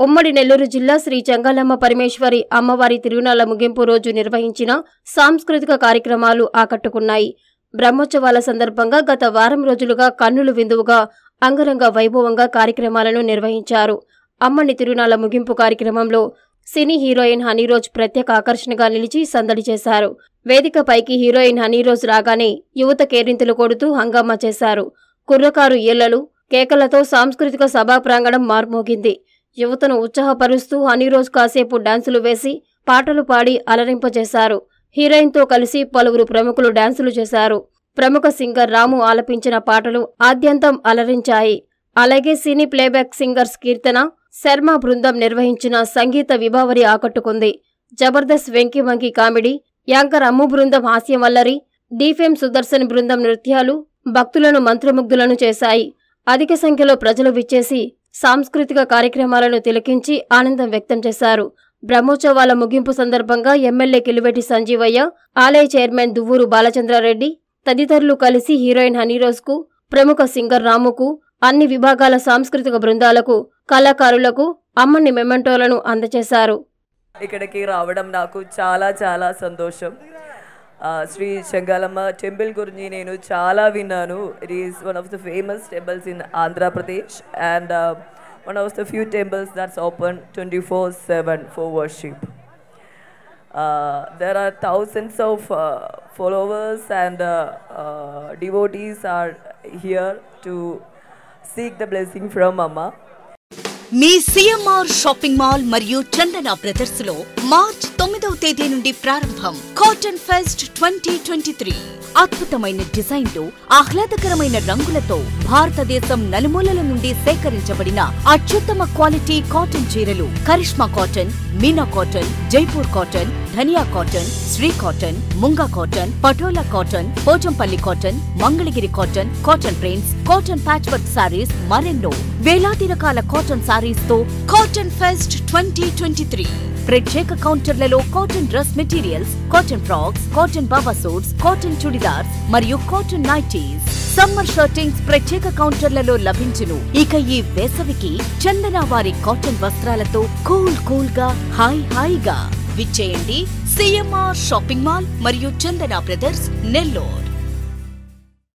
ఉమ్మడి నెల్లూరు జిల్లా శ్రీ చెంగాలమ్మ పరమేశ్వరి అమ్మవారి తిరునాళ్ల ముగింపు రోజు నిర్వహించిన సాంస్కృతిక కార్యక్రమాలు ఆకట్టుకున్నాయి బ్రహ్మోత్సవాల సందర్భంగా గత వారం రోజులుగా కన్నులు విందువుగా అంగరంగ వైభవంగా కార్యక్రమాలను నిర్వహించారు అమ్మని తిరునాళ్ల ముగింపు కార్యక్రమంలో సినీ హీరోయిన్ హనీరోజ్ ప్రత్యేక ఆకర్షణగా నిలిచి సందడి చేశారు వేదికపైకి హీరోయిన్ హనీరోజ్ రాగానే యువత కేరింతలు కొడుతూ హంగామా చేశారు కుర్రకారు ఈలలు కేకలతో సాంస్కృతిక సభా ప్రాంగణం మార్మోగింది యువతను ఉత్సాహపరుస్తూ హనీరోజ్ కాసేపు డాన్సులు వేసి పాటలు పాడి అలరింపజేశారు హీరోయిన్తో కలిసి పలువురు ప్రముఖులు డాన్సులు చేశారు ప్రముఖ సింగర్ రాము ఆలపించిన పాటలు ఆద్యంతం అలరించాయి అలాగే cine playback singers Keerthana Sharma బృందం నిర్వహించిన సంగీత విభావరి ఆకట్టుకుంది జబర్దస్త్ వెంకి వంకి కామెడీ యాంకర్ అమ్ము బృందం హాస్యమల్లరి డీఫేమ్ సుదర్శన్ బృందం నృత్యాలు భక్తులను మంత్రముగ్ధులను చేశాయి అధిక సంఖ్యలో ప్రజలు విచ్చేసి సాంస్కృతిక కార్యక్రమాలను తిలకించి ఆనందం వ్యక్తం చేశారు బ్రహ్మోత్సవాల ముగింపు సందర్భంగా ఎమ్మెల్యే కిలివెట్టి సంజీవయ్య ఆలయ చైర్మన్ దువ్వూరు బాలచంద్రారెడ్డి తదితరులు కలిసి హీరోయిన్ హనీరోజ్కు ప్రముఖ సింగర్ రాముకు అన్ని విభాగాల సాంస్కృతిక బృందాలకు కళాకారులకు అమ్మని మెమెంటోలను అందజేశారు ఇక్కడికి రావడం నాకు చాలా చాలా సంతోషం ఆ, శ్రీ చెంగాలమ్మ టెంపుల్ గురించి నేను చాలా విన్నాను it is one of the famous temples in Andhra Pradesh and one of the few temples that's open twenty four seven for worship there are thousands of uh, followers and uh, uh, devotees are here to seek the blessing from Amma. మీ CMR shopping mall మరియు Chandana brothers లో March తొమ్మిదవ తేదీ నుండి ప్రారంభం cotton fest twenty twenty three అద్భుతమైన డిజైన్లు ఆహ్లాదకరమైన రంగులతో భారతదేశం నలుమూలల నుండి సేకరించబడిన అత్యుత్తమ క్వాలిటీ కాటన్ చీరలు Karishma cotton Meena cotton Jaipur cotton Dhaniya cotton Shri cotton Munga cotton Patola cotton Pochampalli cotton Mangalagiri cotton cotton prints cotton patch work sarees మరెన్నో వేలాది రకాల కాటన్ సారీస్ తో cotton fest twenty twenty three ప్రత్యేక కౌంటర్లలో cotton dress materials cotton frocks cotton baba suits cotton churidars మరియు కాటన్ నైటీస్ సమ్మర్ షర్టింగ్స్ ప్రత్యేక కౌంటర్లలో లభించును ఇక ఈ వేసవికి చందన వారి కాటన్ వస్త్రాలతో కూల్ కూల్ గా హాయ్ హాయిగా విచ్చేయండి సిఎంఆర్ షాపింగ్ మాల్ మరియు చందన బ్రదర్స్ నెల్లూరు